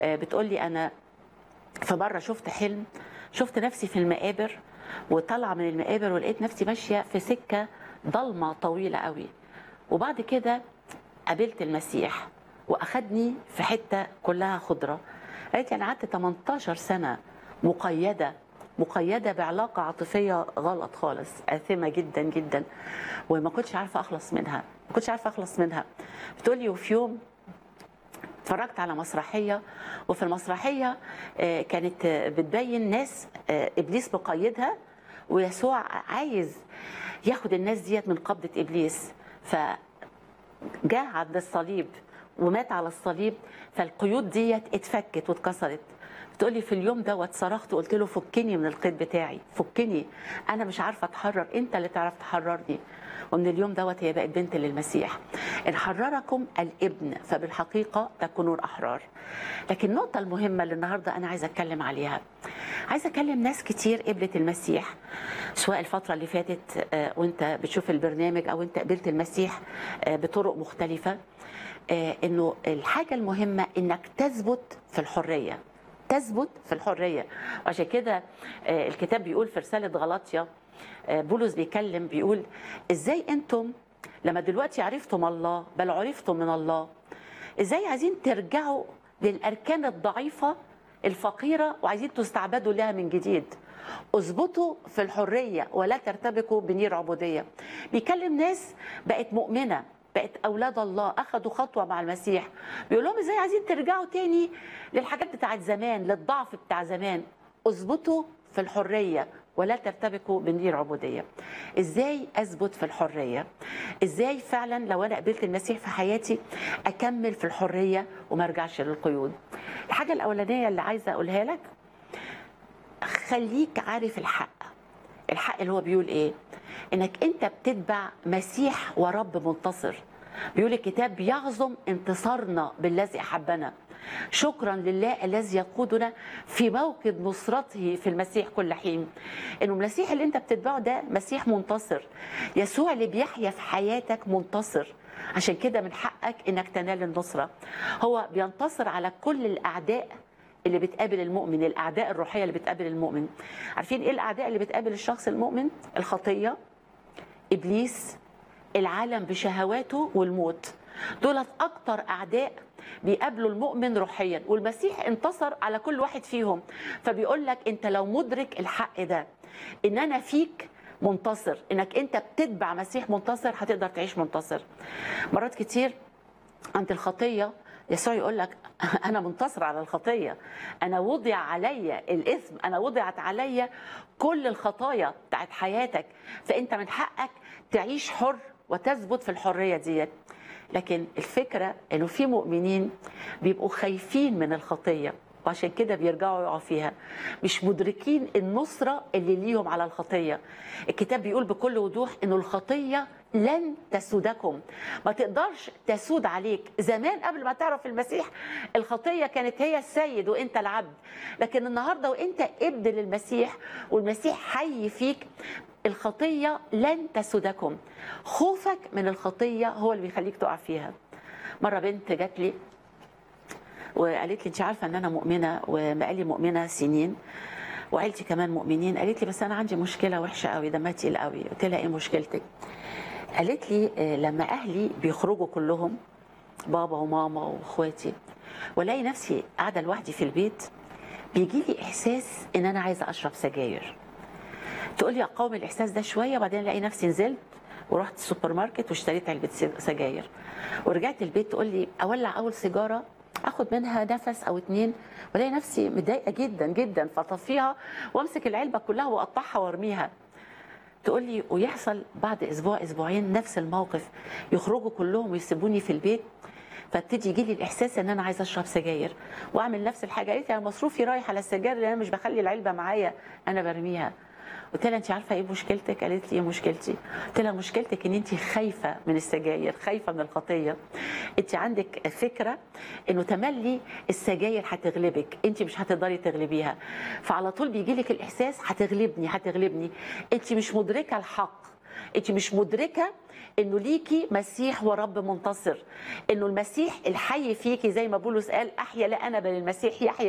آه، بتقول لي انا في مره شفت حلم شفت نفسي في المقابر وطالعه من المقابر ولقيت نفسي ماشيه في سكه ضلمه طويله قوي وبعد كده قابلت المسيح واخدني في حته كلها خضره قالت لي انا قعدت 18 سنه مقيده مقيده بعلاقه عاطفيه غلط خالص اثمه جدا جدا وما كنتش عارفه اخلص منها ما كنتش عارفه اخلص منها بتقولي وفي يوم اتفرجت على مسرحيه وفي المسرحيه آه، كانت آه، بتبين ناس آه، ابليس مقيدها ويسوع عايز ياخد الناس ديت من قبضه ابليس فجاء عند الصليب ومات على الصليب فالقيود ديت اتفكت واتكسرت بتقولي في اليوم دوت صرخت وقلت له فكني من القيد بتاعي فكني انا مش عارفه اتحرر انت اللي تعرف تحررني ومن اليوم دوت هي بقت بنت للمسيح ان حرركم الابن فبالحقيقه تكونون احرار لكن النقطه المهمه اللي النهارده انا عايزه اتكلم عليها عايزه اكلم ناس كتير قبلت المسيح سواء الفتره اللي فاتت آه، وانت بتشوف البرنامج او انت قبلت المسيح آه، بطرق مختلفه آه، انه الحاجه المهمه انك تثبت في الحريه تثبت في الحريه وعشان كده آه، الكتاب بيقول في رساله غلاطيا آه، بولس بيكلم بيقول ازاي انتم لما دلوقتي عرفتم الله بل عرفتم من الله ازاي عايزين ترجعوا للاركان الضعيفه الفقيره وعايزين تستعبدوا لها من جديد اثبتوا في الحريه ولا ترتبكوا بنير عبوديه بيكلم ناس بقت مؤمنه بقت اولاد الله اخذوا خطوه مع المسيح بيقول لهم ازاي عايزين ترجعوا تاني للحاجات بتاعت زمان للضعف بتاع زمان اثبتوا في الحريه ولا ترتبكوا بنير عبوديه ازاي اثبت في الحريه ازاي فعلا لو انا قبلت المسيح في حياتي اكمل في الحريه وما ارجعش للقيود الحاجه الاولانيه اللي عايزه اقولها لك خليك عارف الحق الحق اللي هو بيقول ايه انك انت بتتبع مسيح ورب منتصر بيقول الكتاب يعظم انتصارنا بالذي احبنا شكرا لله الذي يقودنا في موكب نصرته في المسيح كل حين انه المسيح اللي انت بتتبعه ده مسيح منتصر يسوع اللي بيحيا في حياتك منتصر عشان كده من حقك انك تنال النصره هو بينتصر على كل الاعداء اللي بتقابل المؤمن الاعداء الروحيه اللي بتقابل المؤمن عارفين ايه الاعداء اللي بتقابل الشخص المؤمن الخطيه ابليس العالم بشهواته والموت دولت اكتر اعداء بيقابلوا المؤمن روحيا والمسيح انتصر على كل واحد فيهم فبيقول لك انت لو مدرك الحق ده ان انا فيك منتصر انك انت بتتبع مسيح منتصر هتقدر تعيش منتصر مرات كتير عند الخطيه يسوع يقول لك انا منتصر على الخطيه انا وضع علي الاثم انا وضعت علي كل الخطايا بتاعت حياتك فانت من حقك تعيش حر وتثبت في الحريه ديت لكن الفكره انه في مؤمنين بيبقوا خايفين من الخطيه وعشان كده بيرجعوا يقعوا فيها مش مدركين النصرة اللي ليهم على الخطية الكتاب بيقول بكل وضوح انه الخطية لن تسودكم ما تقدرش تسود عليك زمان قبل ما تعرف المسيح الخطية كانت هي السيد وانت العبد لكن النهاردة وانت ابن للمسيح والمسيح حي فيك الخطية لن تسودكم خوفك من الخطية هو اللي بيخليك تقع فيها مرة بنت جات لي وقالت لي انت عارفه ان انا مؤمنه وبقالي مؤمنه سنين وعيلتي كمان مؤمنين قالت لي بس انا عندي مشكله وحشه قوي دمها تقيل قوي قلت لها ايه مشكلتك قالت لي آه، لما اهلي بيخرجوا كلهم بابا وماما واخواتي والاقي نفسي قاعده لوحدي في البيت بيجي لي احساس ان انا عايزه اشرب سجاير تقول لي اقاوم الاحساس ده شويه وبعدين الاقي نفسي نزلت ورحت السوبر ماركت واشتريت علبه سجاير ورجعت البيت تقول لي اولع اول سيجاره اخد منها نفس او اتنين والاقي نفسي متضايقه جدا جدا فاطفيها وامسك العلبه كلها واقطعها وارميها تقول لي ويحصل بعد اسبوع اسبوعين نفس الموقف يخرجوا كلهم ويسيبوني في البيت فابتدي يجي لي الاحساس ان انا عايزه اشرب سجاير واعمل نفس الحاجه قالت لي انا مصروفي رايح على السجاير لان انا مش بخلي العلبه معايا انا برميها قلت لها انت عارفه ايه مشكلتك قالت لي ايه مشكلتي قلت لها مشكلتك ان انت خايفه من السجاير خايفه من الخطيه انت عندك فكره انه تملي السجاير هتغلبك انت مش هتقدري تغلبيها فعلى طول بيجي لك الاحساس هتغلبني هتغلبني انت مش مدركه الحق انت مش مدركه انه ليكي مسيح ورب منتصر انه المسيح الحي فيكي زي ما بولس قال احيا لا انا بل المسيح يحيا